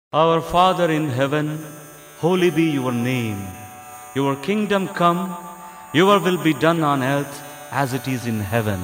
Our Father in heaven, holy be your name. Your kingdom come, your will be done on earth as it is in heaven.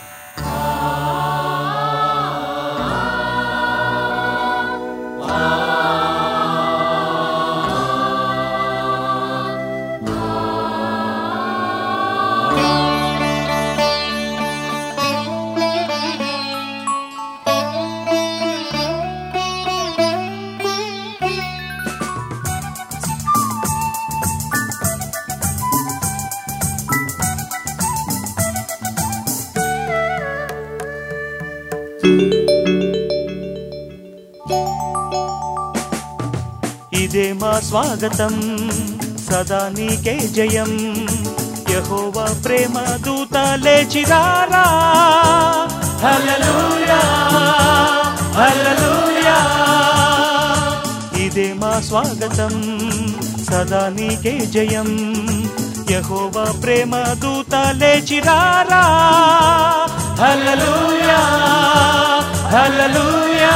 ఇదే మా స్వాగతం సదా నీకే జయం యహోవా ప్రేమ దూత లేచిరారా హల్లెలూయా హల్లెలూయా ఇదే మా స్వాగతం సదా నీకే జయం యహోవా ప్రేమ దూత లేచిరారా హల్లెలూయా హల్లెలూయా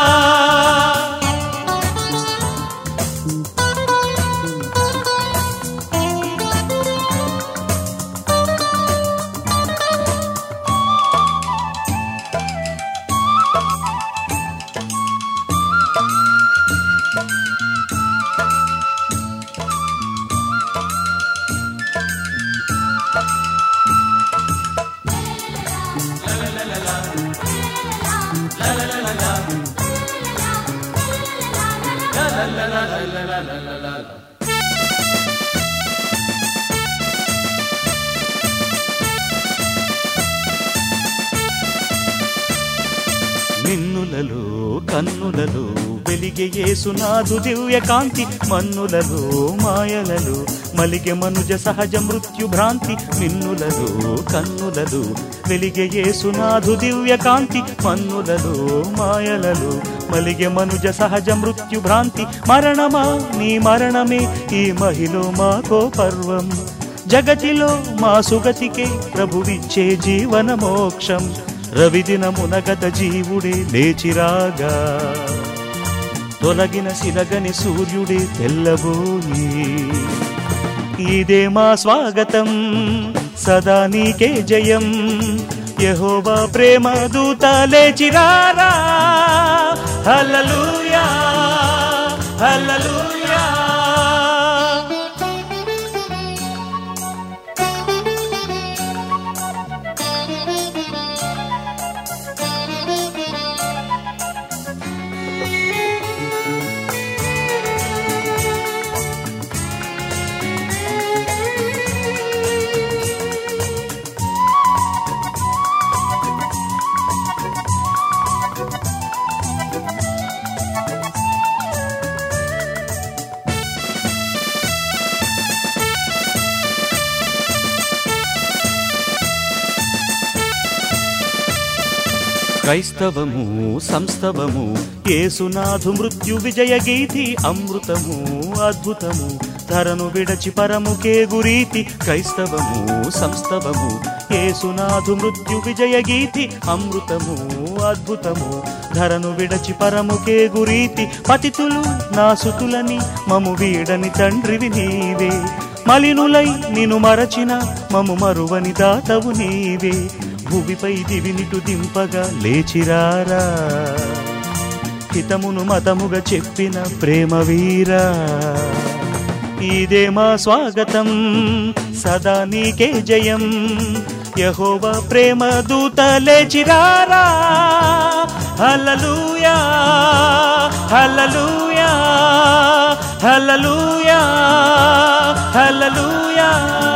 నిన్నులలో కన్నులలో వెలిగే యేసునాథు దివ్య కాంతి మన్నులలో మాయలలో మలిగె మనుజ సహజ మృత్యు భ్రాంతి మిన్నులలో కన్నులలో వెలిగే యేసునాథు దివ్య కాంతి మన్నులలో మాయలలో మలిగె మనుజ సహజ మృత్యు భ్రాంతి మరణమా నీ మరణమే ఈ మహిలో మాకో పర్వం జగతిలో మా సుగతికే ప్రభువిచ్చే జీవన మోక్షం రవిదినమున గత జీవుడే లేచిరాగా తొలగిన సిరగని సూర్యుడే తెల్లబోయి ఇదే మా స్వాగతం సదా నీకే జయం యహోవా ప్రేమ దూత లేచిరారా హల్లెలూయా హల్లెలూయా క్రైస్తవము సంస్తవము ఏసునాథు మృత్యు విజయ గీతి అమృతము అద్భుతము ధరను విడచి పరముకే గురీతి క్రైస్తవము సంస్తవము ఏసునాథు మృత్యు విజయ గీతి అమృతము అద్భుతము ధరను విడచి పరముకే గురీతి పతితులు నా సుతులని మము వీడని తండ్రివి నీవే మలినులై నిను మరచిన మము మరువని దాతవు నీవే భూమిపై దివినిటు దింపగా లేచిరారా హితమును మతముగా చెప్పిన ప్రేమ వీరా ఇదే మా స్వాగతం సదా నీకే జయం యహోవా ప్రేమ దూత లేచిరారా హల్లెలూయా హల్లెలూయా హల్లెలూయా హల్లెలూయా